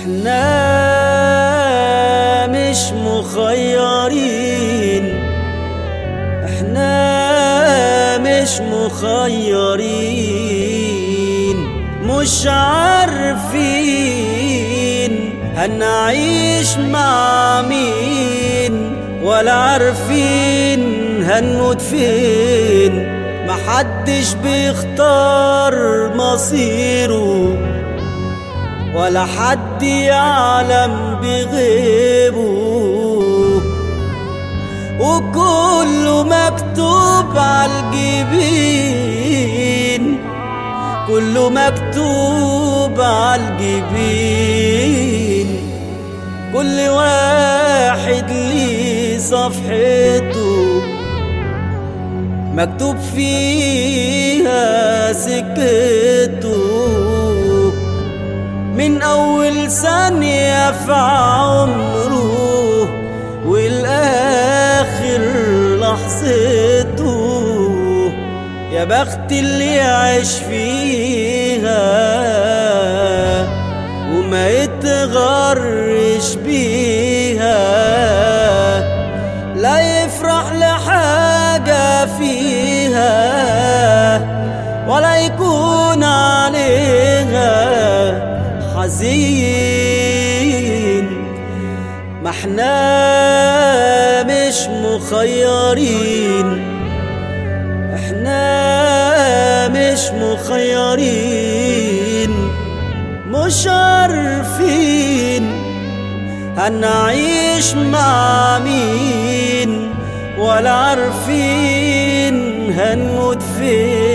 احنا مش مخيرين احنا مش مخيرين مش عارفين هنعيش مع مين ولا عارفين هنموت فين محدش بيختار مصيره ولا حد يعلم بغيبه وكله مكتوب عالجبين كله مكتوب عالجبين كل واحد ليه صفحته مكتوب فيها سكته من أول ثانية في عمره والآخر لحظته يا بخت اللي يعيش فيها وما يتغرش بيها لا يفرح لحاجة فيها ولا يكون عليها حزين ما احنا مش مخيرين احنا مش مخيرين مش عارفين هنعيش مع مين ولا عارفين هنموت فين